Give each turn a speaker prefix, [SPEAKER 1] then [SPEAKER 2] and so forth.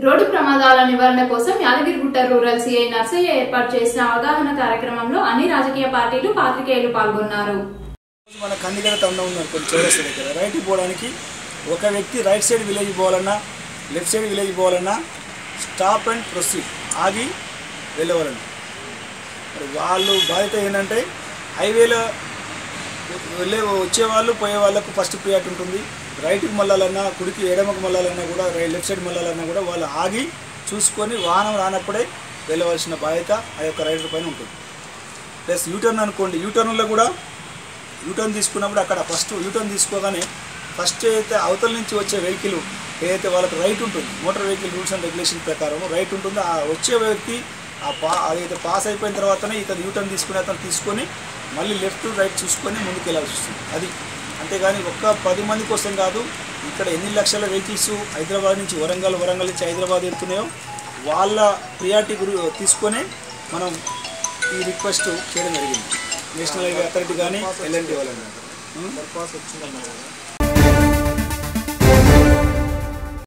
[SPEAKER 1] Road ప్రమాదాల నివారణ కోసం యాదగిరిగుట్ట రూరల్ సిఐ నర్సయ్య ఏర్పాటు చేసిన అవగాహన కార్యక్రమంలో అన్ని రాజకీయ పార్టీలు పాత్రికేయులు పాల్గొన్నారు
[SPEAKER 2] మన కందిగడ తండ ఉన్నారు కొన్ని చౌరస్తా దగ్గర రైట్కి పోవడానికి ఒక వ్యక్తి రైట్ సైడ్ విలేజ్ పోవాలన్నా లెఫ్ట్ సైడ్ విలేజ్ పోవాలన్నా స్టాప్ అండ్ ప్రొసీడ్ ఆగి వెళ్ళవాలండి మరి వాళ్ళు బాధ్యత ఏంటంటే హైవేలో వెళ్ళే వచ్చే వాళ్ళు పోయే వాళ్ళకు ఫస్ట్ ప్రియారిటీ ఉంటుంది రైట్కి మళ్ళాలన్నా కుడికి ఎడమకు మళ్ళాలన్నా కూడా రై- లెఫ్ట్ సైడ్ మళ్ళాలన్నా కూడా వాళ్ళు ఆగి చూసుకొని వాహనం రానప్పుడే వెళ్ళవలసిన బాధ్యత ఆ యొక్క రైడర్ పైన ఉంటుంది ప్లస్ యూటర్న్ అనుకోండి యూటర్న్లో కూడా యూటర్న్ తీసుకున్నప్పుడు అక్కడ ఫస్ట్ యూటర్న్ తీసుకోగానే ఫస్ట్ అయితే అవతల నుంచి వచ్చే వెహికల్ ఏదైతే వాళ్ళకి రైట్ ఉంటుంది motor vehicle rules and regulation ప్రకారం రైట్ ఉంటుందో ఆ వచ్చే వ్యక్తి ఆ పా అదైతే పాస్ అయిపోయిన తర్వాతనే ఇతను యూటర్న్ తీసుకుని అతను తీసుకొని మళ్ళీ లెఫ్ట్ రైట్ చూసుకొని ముందుకు వెళ్ళాల్సి వస్తుంది అది అంతేగాని ఒక్క పది మంది కోసం కాదు ఇక్కడ ఎన్ని లక్షల వెహికల్స్ హైదరాబాద్ నుంచి వరంగల్ వరంగల్ నుంచి హైదరాబాద్ వెళ్తున్నాయో వాళ్ళ ప్రియారిటీ గురి తీసుకొని మనం ఈ రిక్వెస్ట్ చేయడం జరిగింది నేషనల్ హైవే అథారిటీ కానీ ఎల్ఎన్టీ వాళ్ళని ఉం?